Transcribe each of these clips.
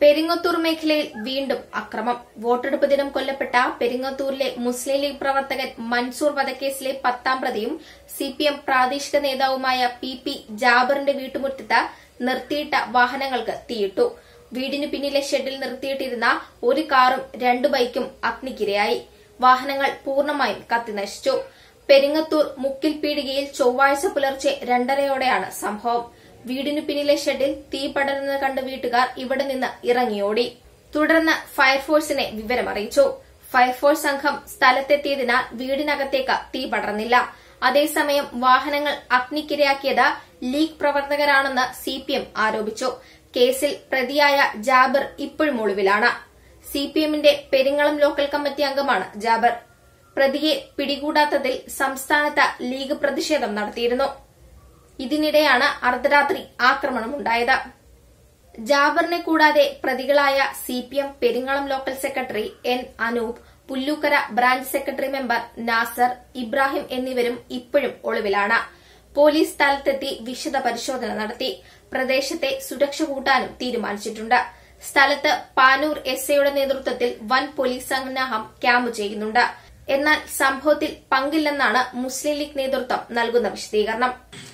പെരിങ്ങത്തൂർ മേഖലയിൽ വീണ്ടും അക്രമം വോട്ടെടുപ്പ് ദിനം കൊല്ലപ്പെട്ട പെരിങ്ങത്തൂരിലെ മുസ്ലിം ലീഗ് പ്രവർത്തകൻ മൻസൂർ വധക്കേസിലെ പത്താം പ്രതിയും സിപിഎം പ്രാദേശിക നേതാവുമായ പി പി ജാബറിന്റെ വീട്ടുമുറ്റത്ത് നിർത്തിയിട്ട വാഹനങ്ങൾക്ക് തീയിട്ടു വീടിനു പിന്നിലെ ഷെഡിൽ നിർത്തിയിട്ടിരുന്ന ഒരു കാറും രണ്ടു ബൈക്കും അഗ്നിക്കിരയായി വാഹനങ്ങൾ പൂർണ്ണമായും കത്തിനശിച്ചു പെരിങ്ങത്തൂർ മുക്കിൽ പീടികയിൽ ചൊവ്വാഴ്ച പുലർച്ചെ രണ്ടരയോടെയാണ് സംഭവം വീടിനു പിന്നിലെ ഷെഡിൽ തീ പടരുന്നത് കണ്ട വീട്ടുകാർ ഇവിടെ നിന്ന് ഇറങ്ങിയോടി തുടർന്ന് ഫയർഫോഴ്സിനെ വിവരമറിയിച്ചു ഫയർഫോഴ്സ് സംഘം സ്ഥലത്തെത്തിയതിനാൽ വീടിനകത്തേക്ക് തീ പടർന്നില്ല അതേസമയം വാഹനങ്ങൾ അഗ്നിക്കിരയാക്കിയത് ലീഗ് പ്രവർത്തകരാണെന്ന് സിപിഎം ആരോപിച്ചു കേസിൽ പ്രതിയായ ജാബിർ ഇപ്പോഴും ഒളിവിലാണ് സിപിഎമ്മിന്റെ പെരിങ്ങളം ലോക്കൽ കമ്മിറ്റി അംഗമാണ് ജാബർ പ്രതിയെ പിടികൂടാത്തതിൽ സംസ്ഥാനത്ത് ലീഗ് പ്രതിഷേധം നടത്തിയിരുന്നു ഇതിനിടെയാണ് അർദ്ധരാത്രി ആക്രമണമുണ്ടായത് ജാബറിനെ കൂടാതെ പ്രതികളായ CPM Peringalam local secretary N Anoop Pullookkara branch secretary member Nasar Ibrahim എന്നിവരും ഇപ്പോഴും ഒളിവിലാണ് പോലീസ് സ്ഥലത്തെത്തി വിശദ പരിശോധന നടത്തി പ്രദേശത്തെ സുരക്ഷ കൂട്ടാനും തീരുമാനിച്ചിട്ടുണ്ട് സ്ഥലത്ത് പാനൂർ എസ് ഐയുടെ നേതൃത്വത്തിൽ വൻ പോലീസ് സന്നാഹം ക്യാമ്പ് ചെയ്യുന്നുണ്ട് എന്നാൽ സംഭവത്തിൽ പങ്കില്ലെന്നാണ് മുസ്ലിം ലീഗ് നേതൃത്വം നൽകുന്ന വിശദീകരണം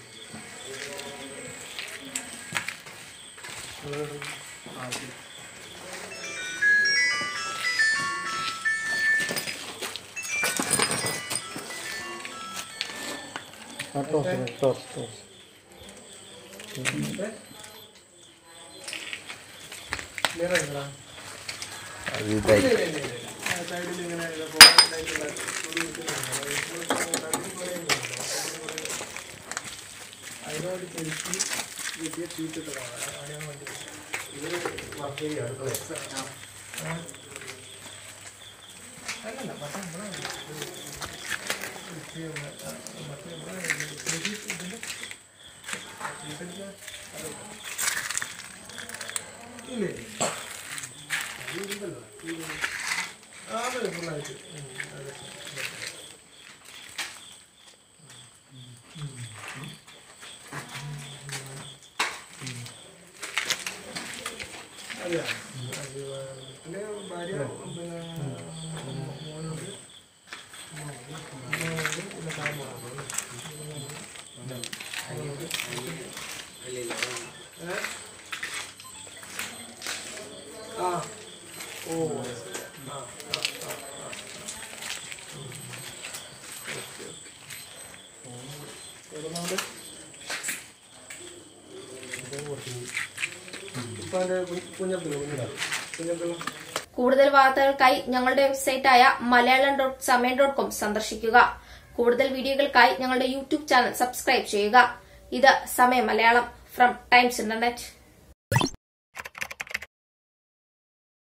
ആ ടോസ് ടോസ് ടോസ് കൂടുതൽ വാർത്തകൾക്കായി ഞങ്ങളുടെ വെബ്സൈറ്റായ Malayalam dot Samayam dot com സന്ദർശിക്കുക കൂടുതൽ വീഡിയോകൾക്കായി ഞങ്ങളുടെ യൂട്യൂബ് ചാനൽ സബ്സ്ക്രൈബ് ചെയ്യുക ഇത് സമയം മലയാളം ഫ്രം ടൈംസ് ഇന്റർനെറ്റ്